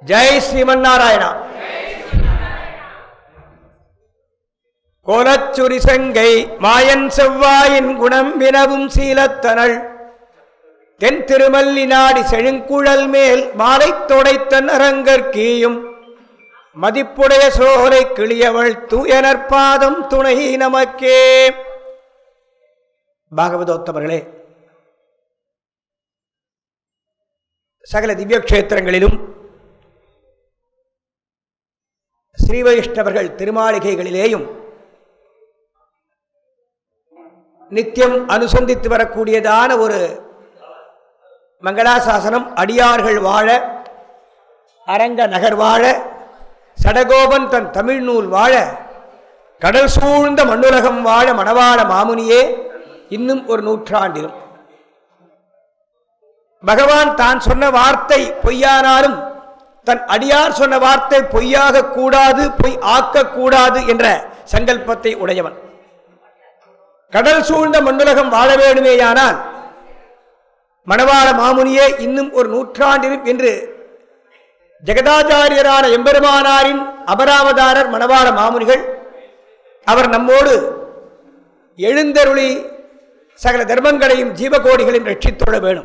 ஜெய் ஸ்ரீமன் நாராயணா கோலச்சுரி செங்கை மாயன் செவ்வாயின் குணம் வினவும் சீலத்தனள் தென் திருமல்லி நாடி செழுங்குழல் மேல் மாலை தொடைத்தன் அரங்கற்கீயும் மதிப்புடைய சோலை கிளியவள் தூயனற்பாதம் துணை நமக்கே பாகவதோத்தமர்களே சகல திவ்ய கஷேத்திரங்களிலும் ஸ்ரீ வைஷ்ணவர்கள் திருமாளிகைகளிலேயும் நித்தியம் அனுசந்தித்து வரக்கூடியதான ஒரு மங்களாசாசனம் அடியார்கள் வாழ அரங்க நகர் வாழ சடகோபன் தன் தமிழ் நூல் வாழ கடல் சூழ்ந்த மண்ணுலகம் வாழ மணவாள மாமுனியே இன்னும் ஒரு நூற்றாண்டிலும் பகவான் தான் சொன்ன வார்த்தை பொய்யானாலும் தன் அடியார் சொன்ன வார்த்தை பொய்யாக கூடாது பொய் ஆக்கக்கூடாது என்ற சங்கல்பத்தை உடையவன் கடல் சூழ்ந்த மண்ணுலகம் வாழ வேண்டுமேயானால் மணவாள மாமுனியே இன்னும் ஒரு நூற்றாண்டிலும் என்று ஜெகதாச்சாரியரான எம்பெருமானாரின் அபராவதாரர் மணவாள மாமுனிகள் அவர் நம்மோடு எழுந்தருளி சகல தர்மங்களையும் ஜீவகோடிகளையும் ரட்சித்துள்ள வேணும்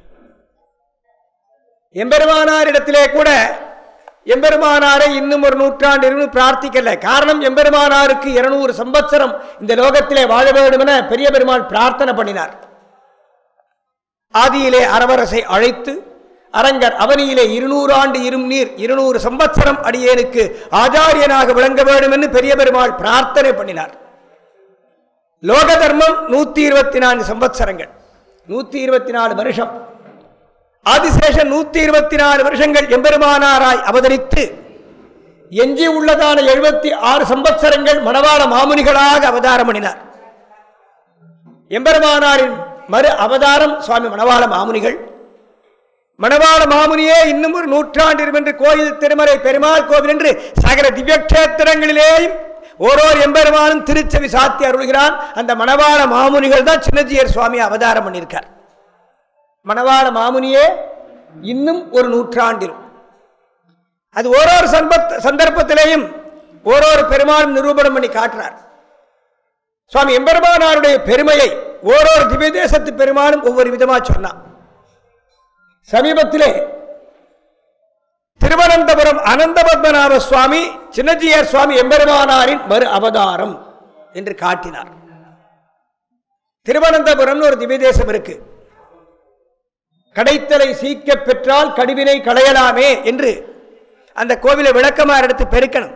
எம்பெருமானாரிடத்திலே கூட எம்பெருமானாரை இன்னும் ஒரு நூற்றாண்டு இருந்து பிரார்த்திக்கல காரணம் எம்பெருமானாருக்கு இருநூறு சம்பத்சரம் இந்த லோகத்திலே வாழ வேண்டும் என பெரிய பெருமாள் பிரார்த்தனை பண்ணினார் ஆதியிலே அரவரசை அழைத்து அரங்கர் அவனியிலே இருநூறு ஆண்டு இரும் நீர் இருநூறு சம்பத்சரம் அடியேனுக்கு ஆச்சாரியனாக விளங்க வேண்டும் என்று பெரிய பெருமாள் பிரார்த்தனை பண்ணினார் லோக தர்மம் நூத்தி இருபத்தி நான்கு சம்பத்சரங்கள் நூத்தி இருபத்தி நாலு வருஷம் ஆதிசேஷன் நூத்தி இருபத்தி நாலு வருஷங்கள் எம்பெருமானாராய் அவதரித்து எஞ்சி உள்ளதான எழுபத்தி ஆறு சம்பத்சரங்கள் மணவாள மாமுனிகளாக அவதாரம் பண்ணினார் எம்பெருமானாரின் மறு அவதாரம் சுவாமி மணவாள மாமுனிகள் மணவாள மாமுனியே இன்னும் ஒரு நூற்றாண்டு என்று கோயில் திருமறை பெருமாள் கோவில் என்று சகல திவ்யக்ஷேத்திரங்களிலேயும் ஓரோர் எம்பெருமானும் திருச்செவி சாத்தி அருள்கிறான் அந்த மணவாள மாமுனிகள் தான் சின்னஜியர் சுவாமி அவதாரம் பண்ணியிருக்கார் மணவாள மாமுனியே இன்னும் ஒரு நூற்றாண்டில் அது ஓரோரு சம்பத் சந்தர்ப்பத்திலேயும் ஓரோரு பெருமாளும் நிரூபணம் பண்ணி காட்டுறார் சுவாமி எம்பெருமானாருடைய பெருமையை ஓரோரு திவ்ய தேசத்து பெருமாளும் ஒவ்வொரு விதமா சொன்னான் சமீபத்திலே திருவனந்தபுரம் அனந்த பத்மநாப சுவாமி சின்னஜியர் சுவாமி எம்பெருமானாரின் மறு அவதாரம் என்று காட்டினார் திருவனந்தபுரம் ஒரு திவ்ய தேசம் இருக்கு கடைத்தலை சீக்க பெற்றால் கடுவினை களையலாமே என்று அந்த கோவிலை விளக்கமாறு எடுத்து பெருக்கணும்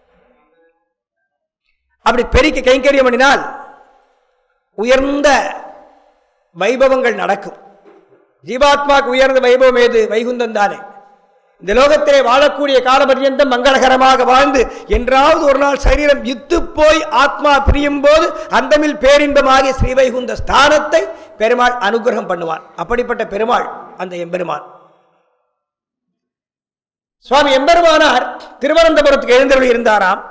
அப்படி பெருக்கி கைங்கரியம் பண்ணினால் உயர்ந்த வைபவங்கள் நடக்கும் ஜீவாத்மாக்கு உயர்ந்த வைபவம் ஏது வைகுந்தம் தானே இந்த லோகத்திலே வாழக்கூடிய காலபரியந்தம் மங்களகரமாக வாழ்ந்து என்றாவது ஒரு நாள் சரீரம் இத்து போய் ஆத்மா பிரியும் போது அந்தமில் பேரின்பமாகிய ஸ்ரீவைகுந்த ஸ்தானத்தை பெருமாள் அனுகிரகம் பண்ணுவான் அப்படிப்பட்ட பெருமாள் அந்த எம்பெருமான் சுவாமி எம்பெருமானார் திருவனந்தபுரத்துக்கு எழுந்தருளி இருந்தாராம்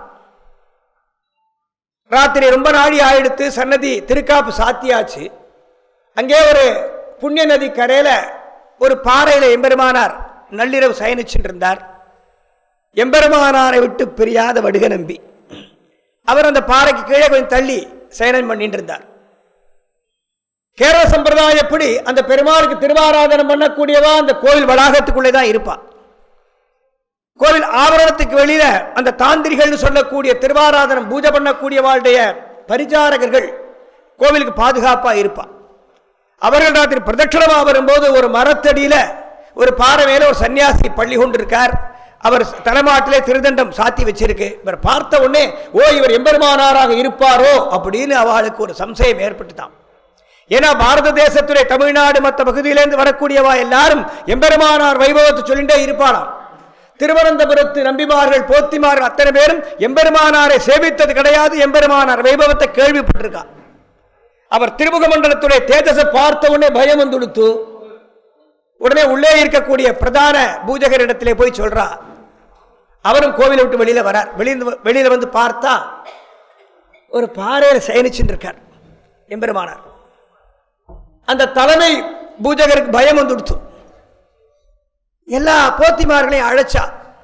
ராத்திரி ரொம்ப நாழி ஆயிடுத்து சன்னதி திருக்காப்பு சாத்தியாச்சு அங்கே ஒரு புண்ணிய நதி கரையில ஒரு பாறையில எம்பெருமானார் நள்ளிரவு சயனிச்சுட்டு இருந்தார் எம்பெருமானாரை விட்டு பிரியாத வடுக நம்பி அவர் அந்த பாறைக்கு கீழே கொஞ்சம் தள்ளி சயனம் பண்ணிட்டு இருந்தார் கேரள சம்பிரதாயம் எப்படி அந்த பெருமாளுக்கு திருவாராதனம் பண்ணக்கூடியவா அந்த கோவில் வளாகத்துக்குள்ளே தான் இருப்பான் கோவில் ஆவரணத்துக்கு வெளியில அந்த தாந்திரிகள்னு சொல்லக்கூடிய திருவாராதனம் பூஜை பண்ணக்கூடியவாளுடைய பரிச்சாரகர்கள் கோவிலுக்கு பாதுகாப்பா இருப்பான் அவர்கள் ராத்திரி பிரதட்சணமா வரும்போது ஒரு மரத்தடியில ஒரு பாறை மேல ஒரு சன்னியாசி பள்ளி கொண்டிருக்கார் அவர் தலைமாட்டிலே திருதண்டம் சாத்தி வச்சிருக்கு இவர் பார்த்த உடனே ஓ இவர் எம்பெருமானாராக இருப்பாரோ அப்படின்னு அவளுக்கு ஒரு சம்சயம் ஏற்பட்டுதான் ஏன்னா பாரத தேசத்துடைய தமிழ்நாடு மற்ற பகுதியிலேருந்து வரக்கூடியவா எல்லாரும் எம்பெருமானார் வைபவத்தை சொல்லிட்டே இருப்பாளாம் திருவனந்தபுரத்து நம்பிமார்கள் போத்திமார்கள் அத்தனை பேரும் எம்பெருமானாரை சேவித்தது கிடையாது எம்பெருமானார் வைபவத்தை கேள்விப்பட்டிருக்கான் அவர் திருமுக மண்டலத்துடைய தேஜஸை பார்த்த உடனே பயம் வந்துடுத்து உடனே உள்ளே இருக்கக்கூடிய பிரதான பூஜகர் இடத்திலே போய் சொல்றா அவரும் கோவிலை விட்டு வெளியில வரார் வெளியில வெளியில வந்து பார்த்தா ஒரு பாறையில சயனிச்சுட்டு இருக்கார் எம்பெருமானார் அந்த தலைமை பூஜகருக்கு பயம் வந்துடுத்து எல்லா போத்திமார்களையும் அழைச்சா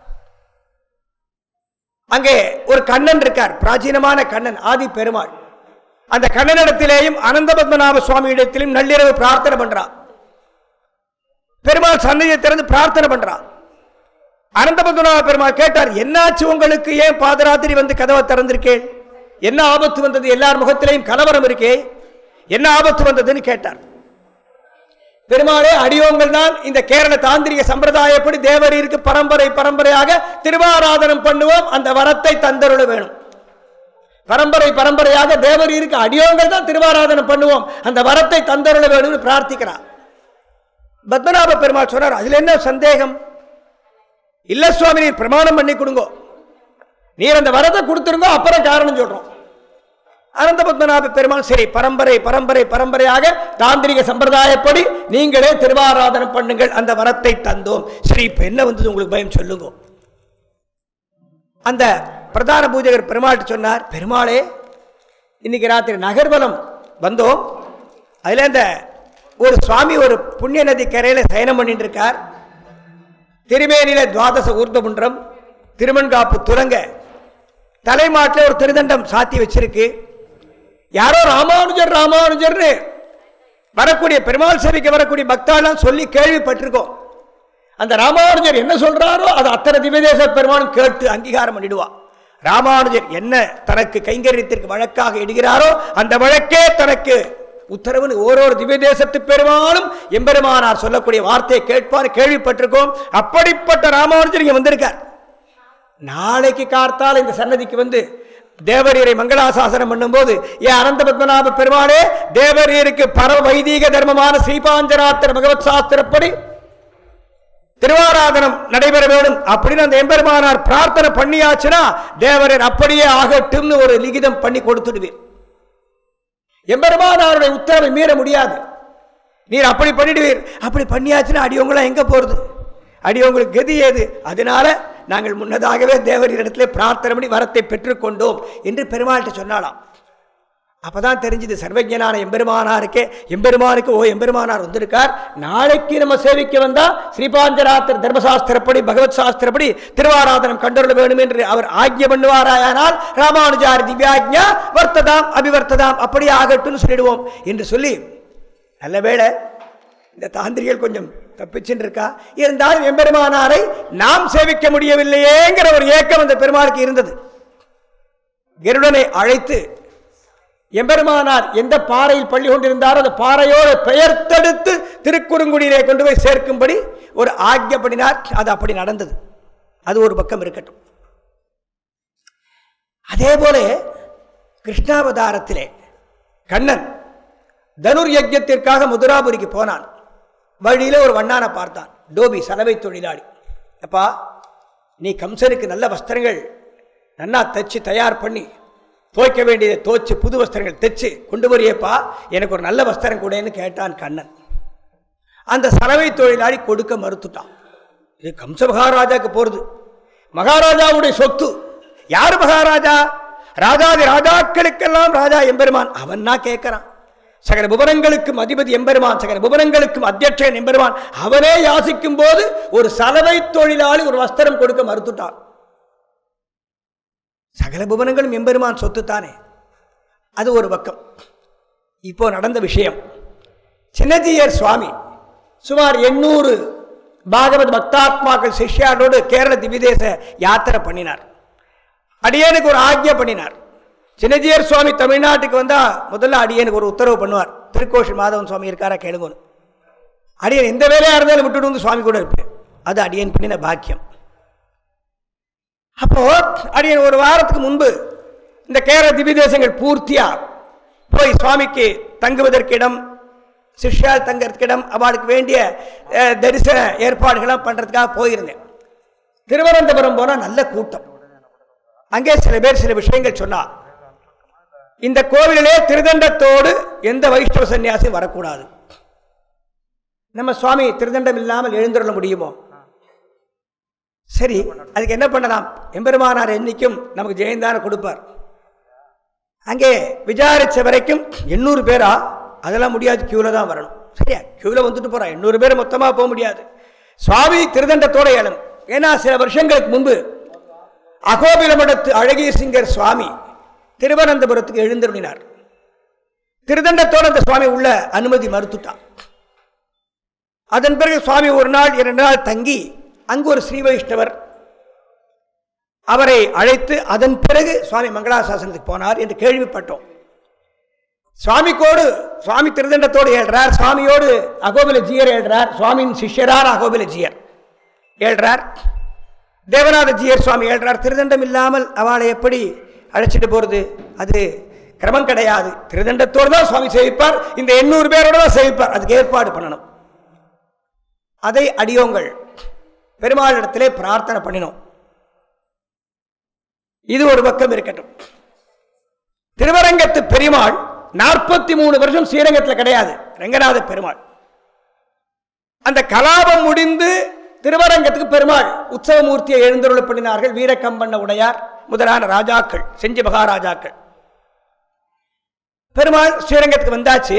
அங்கே ஒரு கண்ணன் இருக்கார் பிராச்சீனமான கண்ணன் ஆதி பெருமாள் அந்த கண்ணனிடத்திலேயும் அனந்த பத்மநாப சுவாமி இடத்திலும் நள்ளிரவு பிரார்த்தனை பண்றா பெருமாள் சன்னதியை திறந்து பிரார்த்தனை பண்றா அனந்த பத்மநாப பெருமாள் கேட்டார் என்னாச்சு உங்களுக்கு ஏன் பாதராத்திரி வந்து கதவை திறந்திருக்கேன் என்ன ஆபத்து வந்தது எல்லார் முகத்திலையும் கலவரம் இருக்கே என்ன ஆபத்து வந்ததுன்னு கேட்டார் பெருமாளே அடியோங்கள் தான் இந்த கேரள தாந்திரிக சம்பிரதாயப்படி தேவரீருக்கு பரம்பரை பரம்பரையாக திருவாராதனம் பண்ணுவோம் அந்த வரத்தை தந்தருள வேணும் பரம்பரை பரம்பரையாக தேவரீருக்கு அடியோங்கள் தான் திருவாராதனம் பண்ணுவோம் அந்த வரத்தை தந்தருள வேணும்னு பிரார்த்திக்கிறார் பத்மநாப பெருமாள் சொன்னார் அதுல என்ன சந்தேகம் இல்ல சுவாமி நீர் பிரமாணம் பண்ணி கொடுங்க நீர் அந்த வரத்தை கொடுத்துருங்க அப்புறம் காரணம் சொல்றோம் அனந்த பத்மநாப பெருமாள் சரி பரம்பரை பரம்பரை பரம்பரையாக தாந்திரிக சம்பிரதாயப்படி நீங்களே திருவாராதனம் பண்ணுங்கள் அந்த வரத்தை தந்தோம் சரி இப்ப என்ன வந்தது உங்களுக்கு பயம் சொல்லுங்க அந்த பிரதான பூஜகர் பெருமாள்கிட்ட சொன்னார் பெருமாளே இன்னைக்கு ராத்திரி நகர்வலம் வந்தோம் அதுல இந்த ஒரு சுவாமி ஒரு புண்ணிய நதி கரையில சயனம் பண்ணிட்டு இருக்கார் திருமேனில துவாதச ஊர்தமுன்றம் திருமண்காப்பு துலங்க தலைமாட்டில் ஒரு திருதண்டம் சாத்தி வச்சிருக்கு யாரோ ராமானுஜர் ராமானுஜர்னு வரக்கூடிய பெருமாள் சேவைக்கு வரக்கூடிய பக்தாலாம் சொல்லி கேள்விப்பட்டிருக்கோம் அந்த ராமானுஜர் என்ன சொல்றாரோ அது அத்தனை திவ்யதேச பெருமானும் கேட்டு அங்கீகாரம் பண்ணிடுவா ராமானுஜர் என்ன தனக்கு கைங்கரியத்திற்கு வழக்காக இடுகிறாரோ அந்த வழக்கே தனக்கு உத்தரவுன்னு ஓரோரு திவ்ய தேசத்து பெருமானும் எம்பெருமானார் சொல்லக்கூடிய வார்த்தையை கேட்பார் கேள்விப்பட்டிருக்கோம் அப்படிப்பட்ட ராமானுஜர் இங்க வந்திருக்கார் நாளைக்கு கார்த்தால் இந்த சன்னதிக்கு வந்து தேவரீரை மங்களாசாசனம் பண்ணும்போது ஏன் அனந்த பத்மநாப பெருமானே தேவரீருக்கு பரம வைதீக தர்மமான ஸ்ரீபாஞ்சராத்திர பகவத் சாஸ்திரப்படி திருவாராதனம் நடைபெற வேண்டும் அப்படின்னு அந்த எம்பெருமானார் பிரார்த்தனை பண்ணியாச்சுன்னா தேவரர் அப்படியே ஆகட்டும்னு ஒரு லிகிதம் பண்ணி கொடுத்துடுவீர் எம்பெருமானாருடைய உத்தரவை மீற முடியாது நீர் அப்படி பண்ணிடுவீர் அப்படி பண்ணியாச்சுன்னா அடியவங்களாம் எங்க போறது அடியவங்களுக்கு கதி ஏது அதனால நாங்கள் முன்னதாகவே தேவரிடத்திலே பிரார்த்தனை பண்ணி வரத்தை பெற்றுக்கொண்டோம் என்று பெருமாள்கிட்ட சொன்னாலாம் அப்பதான் தெரிஞ்சது சர்வஜனான எம்பெருமானாருக்கே எம்பெருமானுக்கு ஓ எம்பெருமானார் வந்திருக்கார் நாளைக்கு நம்ம சேவிக்க வந்தா ஸ்ரீபாஞ்சராத்திர தர்மசாஸ்திரப்படி பகவத் சாஸ்திரப்படி திருவாராதனம் கண்டருள வேண்டும் என்று அவர் ஆக்ஞை பண்ணுவாராயானால் ராமானுஜாரி திவ்யாஜ்ஞா வர்த்ததாம் அபிவர்த்ததாம் அப்படி ஆகட்டும்னு சொல்லிடுவோம் என்று சொல்லி நல்ல வேளை இந்த தாந்திரிகள் கொஞ்சம் தப்பிச்சுட்டு இருக்கா இருந்தாலும் எம்பெருமானாரை நாம் சேவிக்க முடியவில்லையேங்கிற ஒரு ஏக்கம் அந்த பெருமாளுக்கு இருந்தது கருடனை அழைத்து எம்பெருமானார் எந்த பாறையில் பள்ளி கொண்டிருந்தாரோ அந்த பாறையோடு பெயர்த்தெடுத்து திருக்குறுங்குடியிலே கொண்டு போய் சேர்க்கும்படி ஒரு ஆக்ஞை பண்ணினார் அது அப்படி நடந்தது அது ஒரு பக்கம் இருக்கட்டும் அதே போல கிருஷ்ணாவதாரத்திலே கண்ணன் தனுர் யஜ்யத்திற்காக மதுராபுரிக்கு போனான் வழியில ஒரு வண்ணானை பார்த்தான் டோபி சலவை தொழிலாளி அப்பா நீ கம்சனுக்கு நல்ல வஸ்திரங்கள் நன்னா தச்சு தயார் பண்ணி துவைக்க வேண்டியதை துவைச்சு புது வஸ்திரங்கள் தைச்சு கொண்டு வரியப்பா எனக்கு ஒரு நல்ல வஸ்திரம் கூடன்னு கேட்டான் கண்ணன் அந்த சலவை தொழிலாளி கொடுக்க மறுத்துட்டான் இது கம்ச மகாராஜாக்கு போறது மகாராஜாவுடைய சொத்து யார் மகாராஜா ராஜாதி ராஜாக்களுக்கெல்லாம் ராஜா எம்பெருமான் அவன் நான் கேட்கிறான் சகல புவனங்களுக்கும் அதிபதி எம்பெருமான் சகல புவனங்களுக்கும் அத்தியட்சன் எம்பெருமான் அவனே யாசிக்கும் போது ஒரு சலவை தொழிலாளி ஒரு வஸ்திரம் கொடுக்க மறுத்துட்டான் சகல புவனங்களும் எம்பெருமான் சொத்து தானே அது ஒரு பக்கம் இப்போ நடந்த விஷயம் சின்னஜீயர் சுவாமி சுமார் எண்ணூறு பாகவத் பக்தாத்மாக்கள் சிஷ்யாரோடு கேரள திவிதேச யாத்திரை பண்ணினார் அடியேனுக்கு ஒரு ஆக்ஞை பண்ணினார் சின்னஜியர் சுவாமி தமிழ்நாட்டுக்கு வந்தா முதல்ல அடியனுக்கு ஒரு உத்தரவு பண்ணுவார் திருக்கோஷி மாதவன் சுவாமி இருக்காரா கேளுங்கன்னு அடியன் எந்த வேலையா இருந்தாலும் விட்டுட்டு வந்து சுவாமி கூட இருப்பேன் அது அடியன் பண்ணின பாக்கியம் அப்போ அடியன் ஒரு வாரத்துக்கு முன்பு இந்த கேரள திவிதேசங்கள் பூர்த்தியா போய் சுவாமிக்கு தங்குவதற்கு இடம் சிஷ்யால் தங்கறதுக்கு இடம் அவளுக்கு வேண்டிய அஹ், தரிசன ஏற்பாடுகள்லாம் பண்றதுக்காக போயிருந்தேன் திருவனந்தபுரம் போனா நல்ல கூட்டம் அங்கே சில பேர் சில விஷயங்கள் சொன்னார் இந்த கோவிலிலே திருதண்டத்தோடு எந்த வைஷ்ணவ சன்னியாசியும் வரக்கூடாது நம்ம சுவாமி திருதண்டம் இல்லாமல் எழுந்துள்ள முடியுமோ சரி அதுக்கு என்ன பண்ணலாம் எம்பெருமானார் என்னைக்கும் நமக்கு ஜெயந்தான கொடுப்பார் அங்கே விசாரிச்ச வரைக்கும் எண்ணூறு பேரா அதெல்லாம் முடியாது கியூல தான் வரணும் சரியா கியூல வந்துட்டு போறா எண்ணூறு பேர் மொத்தமா போக முடியாது சுவாமி திருதண்டத்தோட ஏழணும் ஏன்னா சில வருஷங்களுக்கு முன்பு அகோபிலமடத்து அழகிய சிங்கர் சுவாமி திருவனந்தபுரத்துக்கு எழுந்தருளினார் திருதண்டத்தோடு அந்த சுவாமி உள்ள அனுமதி மறுத்துட்டான் அதன் பிறகு சுவாமி ஒரு நாள் இரண்டு நாள் தங்கி அங்கு ஒரு ஸ்ரீ வைஷ்ணவர் அவரை அழைத்து அதன் பிறகு சுவாமி மங்களாசாசனத்துக்கு போனார் என்று கேள்விப்பட்டோம் சுவாமிக்கோடு சுவாமி திருதண்டத்தோடு ஏழ்றார் சுவாமியோடு அகோபில ஜீயர் ஏழ்றார் சுவாமியின் சிஷ்யரார் அகோபில ஜீயர் ஏழ்றார் தேவநாத ஜீயர் சுவாமி ஏழ்றார் திருதண்டம் இல்லாமல் அவளை எப்படி அழைச்சிட்டு போறது அது கிரமம் கிடையாது திருதண்டத்தோடு தான் சுவாமி சேவிப்பார் இந்த எண்ணூறு பேரோட தான் சேவிப்பார் அதுக்கு ஏற்பாடு பண்ணணும் அதை அடியோங்கள் பெருமாளிடத்திலே பிரார்த்தனை பண்ணினோம் இது ஒரு பக்கம் இருக்கட்டும் திருவரங்கத்து பெருமாள் நாற்பத்தி மூணு வருஷம் ஸ்ரீரங்கத்தில் கிடையாது ரங்கநாத பெருமாள் அந்த கலாபம் முடிந்து திருவரங்கத்துக்கு பெருமாள் உற்சவமூர்த்தியை எழுந்தருள் பண்ணினார்கள் வீரக்கம்பண்ண உடையார் முதலான ராஜாக்கள் செஞ்சு மகாராஜாக்கள் பெருமாள் ஸ்ரீரங்கத்துக்கு வந்தாச்சு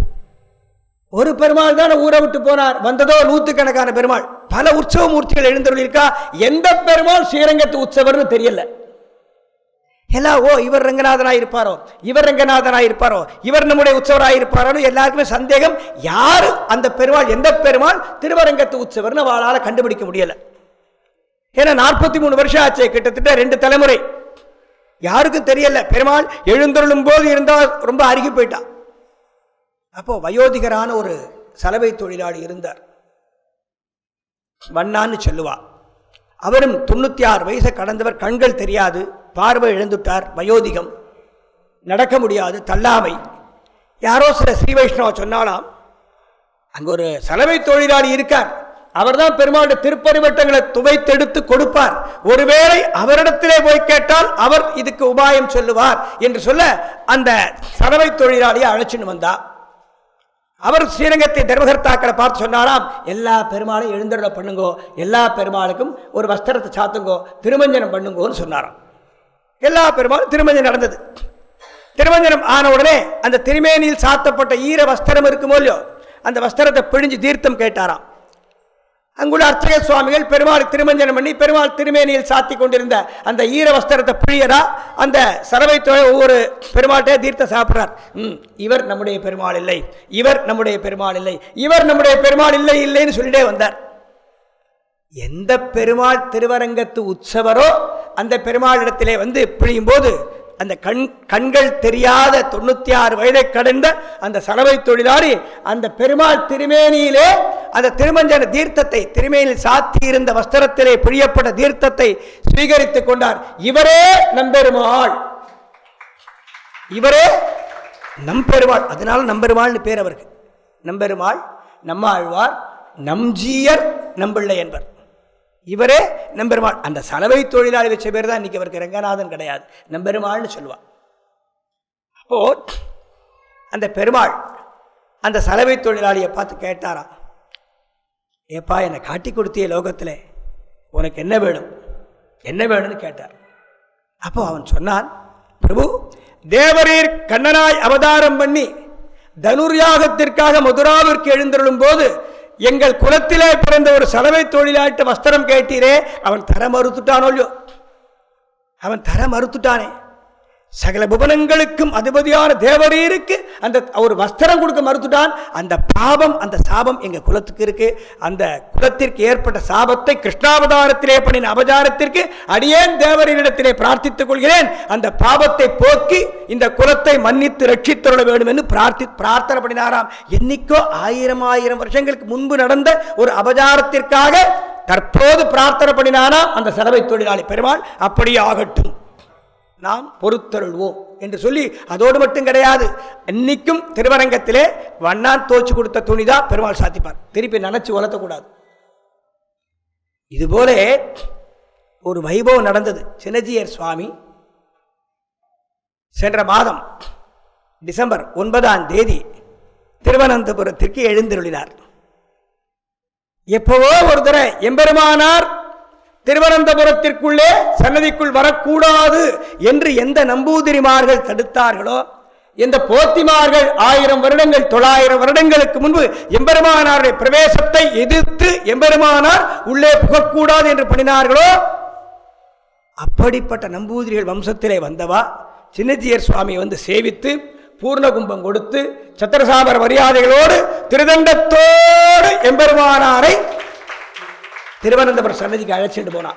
ஒரு பெருமாள் தான் ஊரை விட்டு போனார் வந்ததோ நூத்துக்கணக்கான பெருமாள் பல உற்சவ மூர்த்திகள் எழுந்தருள் இருக்கா எந்த பெருமாள் ஸ்ரீரங்கத்து உற்சவர்னு தெரியல எல்லாம் ஓ இவர் ரங்கநாதனாக இருப்பாரோ இவர் ரங்கநாதனாக இருப்பாரோ இவர் நம்முடைய உற்சவராக இருப்பாரோ எல்லாருக்குமே சந்தேகம் யாரு அந்த பெருமாள் எந்த பெருமாள் திருவரங்கத்து உற்சவர்னு அவளால் கண்டுபிடிக்க முடியல ஏன்னா நாற்பத்தி மூணு வருஷம் ஆச்சு கிட்டத்தட்ட ரெண்டு தலைமுறை யாருக்கும் தெரியல பெருமாள் எழுந்தருளும் போது இருந்தால் ரொம்ப அருகி போயிட்டான் அப்போ வயோதிகரான ஒரு சலவை தொழிலாளி இருந்தார் வண்ணான்னு சொல்லுவா அவரும் தொண்ணூத்தி ஆறு வயசை கடந்தவர் கண்கள் தெரியாது பார்வை இழந்துட்டார் வயோதிகம் நடக்க முடியாது தள்ளாமை யாரோ சில ஸ்ரீ வைஷ்ணவ சொன்னாலாம் அங்க ஒரு சலவை தொழிலாளி இருக்கார் அவர்தான் பெருமாளுடைய திருப்பரிவட்டங்களை துவைத்தெடுத்து கொடுப்பார் ஒருவேளை அவரிடத்திலே போய் கேட்டால் அவர் இதுக்கு உபாயம் சொல்லுவார் என்று சொல்ல அந்த சலவை தொழிலாளியை அழைச்சின்னு வந்தா அவர் ஸ்ரீரங்கத்தை தர்மகர்த்தாக்களை பார்த்து சொன்னாராம் எல்லா பெருமாளையும் எழுந்தருள பண்ணுங்கோ எல்லா பெருமாளுக்கும் ஒரு வஸ்திரத்தை சாத்துங்கோ திருமஞ்சனம் பண்ணுங்கோன்னு சொன்னாராம் எல்லா பெருமாளும் திருமஞ்சனம் நடந்தது திருமஞ்சனம் ஆன உடனே அந்த திருமேனியில் சாத்தப்பட்ட ஈர வஸ்திரம் இருக்குமோ இல்லையோ அந்த வஸ்திரத்தை பிழிஞ்சு தீர்த்தம் கேட்டாராம் அங்குள்ள அர்ச்சக சுவாமிகள் பெருமாள் திருமஞ்சனம் பண்ணி பெருமாள் திருமேனியில் சாத்தி கொண்டிருந்த அந்த ஈர வஸ்திரத்தை பிழியரா அந்த சரவை தொழில் ஒவ்வொரு பெருமாள்கிட்டே தீர்த்தம் சாப்பிட்றார் ம் இவர் நம்முடைய பெருமாள் இல்லை இவர் நம்முடைய பெருமாள் இல்லை இவர் நம்முடைய பெருமாள் இல்லை இல்லைன்னு சொல்லிட்டே வந்தார் எந்த பெருமாள் திருவரங்கத்து உற்சவரோ அந்த பெருமாள் இடத்திலே வந்து பிழியும் போது அந்த கண் கண்கள் தெரியாத தொண்ணூத்தி ஆறு வயதை கடந்த அந்த சலவை தொழிலாளி அந்த பெருமாள் திருமேனியிலே அந்த திருமஞ்சன தீர்த்தத்தை திருமேனியில் சாத்தி இருந்த வஸ்திரத்திலே பிழியப்பட்ட தீர்த்தத்தை ஸ்வீகரித்துக் கொண்டார் இவரே நம்பெருமாள் இவரே நம்பெருமாள் அதனால நம்பெருமாள்னு பேர் அவருக்கு நம்பெருமாள் நம்மாழ்வார் நம்ஜீயர் நம்பிள்ளை என்பர் இவரே நம்பெருமாள் அந்த சலவை தொழிலாளி வச்ச பேர் தான் இன்னைக்கு அவருக்கு ரங்கநாதன் கிடையாது நம்பெருமாள்னு சொல்லுவான் அப்போ அந்த பெருமாள் அந்த சலவை தொழிலாளியை பார்த்து கேட்டாராம் ஏப்பா என்னை காட்டி கொடுத்திய லோகத்தில் உனக்கு என்ன வேணும் என்ன வேணும்னு கேட்டார் அப்போ அவன் சொன்னான் பிரபு தேவரீர் கண்ணனாய் அவதாரம் பண்ணி தனுர்யாகத்திற்காக மதுராவிற்கு எழுந்தருளும் போது எங்கள் குலத்திலே பிறந்த ஒரு சலவை தொழிலாட்டு வஸ்திரம் கேட்டீரே அவன் தர மறுத்துட்டானோ இல்லையோ அவன் தர மறுத்துட்டானே சகல புவனங்களுக்கும் அதிபதியான தேவரீருக்கு அந்த ஒரு வஸ்திரம் கொடுக்க மறுத்துட்டான் அந்த பாவம் அந்த சாபம் எங்க குலத்துக்கு இருக்கு அந்த குலத்திற்கு ஏற்பட்ட சாபத்தை கிருஷ்ணாவதாரத்திலே பண்ணின அபதாரத்திற்கு அடியேன் தேவரீரிடத்திலே பிரார்த்தித்துக் கொள்கிறேன் அந்த பாவத்தை போக்கி இந்த குலத்தை மன்னித்து ரட்சித்தருள வேண்டும் என்று பிரார்த்தி பிரார்த்தனை பண்ணினாராம் என்னைக்கோ ஆயிரம் ஆயிரம் வருஷங்களுக்கு முன்பு நடந்த ஒரு அபச்சாரத்திற்காக தற்போது பிரார்த்தனை பண்ணினானா அந்த சலவை தொழிலாளி பெருமாள் அப்படியே ஆகட்டும் நாம் பொறுத்தருள்வோம் என்று சொல்லி அதோடு மட்டும் கிடையாது இன்னைக்கும் திருவரங்கத்திலே வண்ணான் தோச்சு கொடுத்த துணிதான் பெருமாள் சாத்திப்பார் திருப்பி நினைச்சு வளர்த்தக்கூடாது இதுபோல ஒரு வைபவம் நடந்தது சின்னஜியர் சுவாமி சென்ற மாதம் டிசம்பர் ஒன்பதாம் தேதி திருவனந்தபுரத்திற்கு எழுந்தருளினார் எப்பவோ ஒரு தடவை எம்பெருமானார் திருவனந்தபுரத்திற்குள்ளே சன்னதிக்குள் வரக்கூடாது என்று எந்த நம்பூதிரிமார்கள் தடுத்தார்களோ இந்த போத்திமார்கள் ஆயிரம் வருடங்கள் தொள்ளாயிரம் வருடங்களுக்கு முன்பு எம்பெருமானாருடைய பிரவேசத்தை எதிர்த்து எம்பெருமானார் உள்ளே புகக்கூடாது என்று பண்ணினார்களோ அப்படிப்பட்ட நம்பூதிரிகள் வம்சத்திலே வந்தவா சின்னஜியர் சுவாமி வந்து சேவித்து பூர்ண கும்பம் கொடுத்து சத்திரசாபர மரியாதைகளோடு திருதண்டத்தோடு எம்பெருமானாரை திருவனந்தபுரம் சன்னதிக்கு அழைச்சிட்டு போனான்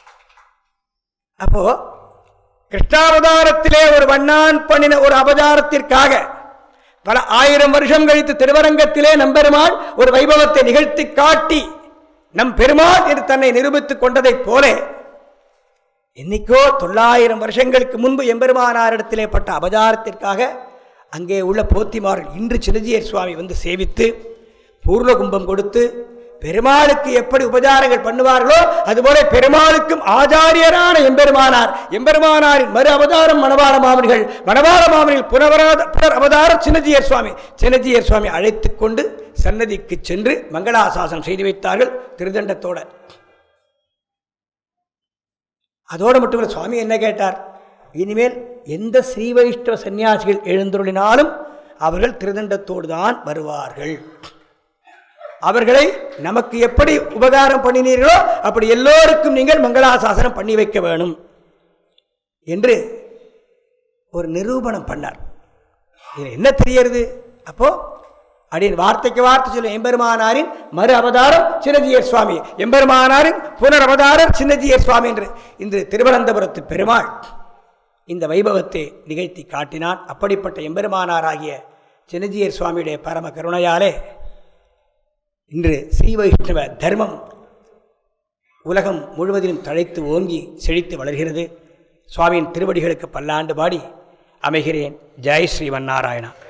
அப்போ கிருஷ்ணாவதாரத்திலே ஒரு வண்ணான் பண்ணின ஒரு அவதாரத்திற்காக பல ஆயிரம் வருஷம் கழித்து திருவரங்கத்திலே நம்பெருமாள் ஒரு வைபவத்தை நிகழ்த்தி காட்டி நம் பெருமாள் என்று தன்னை நிரூபித்துக் கொண்டதைப் போல என்னைக்கோ தொள்ளாயிரம் வருஷங்களுக்கு முன்பு எம்பெருமானாரிடத்திலே பட்ட அபதாரத்திற்காக அங்கே உள்ள போத்திமார்கள் இன்று சின்னஜியர் சுவாமி வந்து சேவித்து பூர்ண கும்பம் கொடுத்து பெருமாளுக்கு எப்படி உபச்சாரங்கள் பண்ணுவார்களோ அதுபோல பெருமாளுக்கும் ஆச்சாரியரான எம்பெருமானார் எம்பெருமானாரின் மறு அவதாரம் மணவாள மாமனிகள் மணவாள மாமனிகள் புனவராத புனர் அவதாரம் சின்னஜியர் சுவாமி சின்னஜியர் சுவாமி அழைத்துக் கொண்டு சன்னதிக்கு சென்று மங்களாசாசனம் செய்து வைத்தார்கள் திருதண்டத்தோட அதோடு மட்டுமல்ல சுவாமி என்ன கேட்டார் இனிமேல் எந்த ஸ்ரீ வைஷ்ணவ சன்னியாசிகள் எழுந்துருளினாலும் அவர்கள் திருதண்டத்தோடு தான் வருவார்கள் அவர்களை நமக்கு எப்படி உபகாரம் பண்ணினீர்களோ அப்படி எல்லோருக்கும் நீங்கள் மங்களாசாசனம் பண்ணி வைக்க வேணும் என்று ஒரு நிரூபணம் பண்ணார் இது என்ன தெரியறது அப்போ அப்படின்னு வார்த்தைக்கு வார்த்தை சொல்லும் எம்பெருமானாரின் மறு அவதாரம் சின்னஜியர் சுவாமி எம்பெருமானாரின் புனர் அவதாரம் சின்னஜியர் சுவாமி என்று இன்று திருவனந்தபுரத்து பெருமாள் இந்த வைபவத்தை நிகழ்த்தி காட்டினான் அப்படிப்பட்ட எம்பெருமானாராகிய சின்னஜியர் சுவாமியுடைய பரம கருணையாலே இன்று ஸ்ரீ வைஷ்ணவ தர்மம் உலகம் முழுவதிலும் தழைத்து ஓங்கி செழித்து வளர்கிறது சுவாமியின் திருவடிகளுக்கு பல்லாண்டு பாடி அமைகிறேன் ஜெய் ஸ்ரீவன் நாராயணா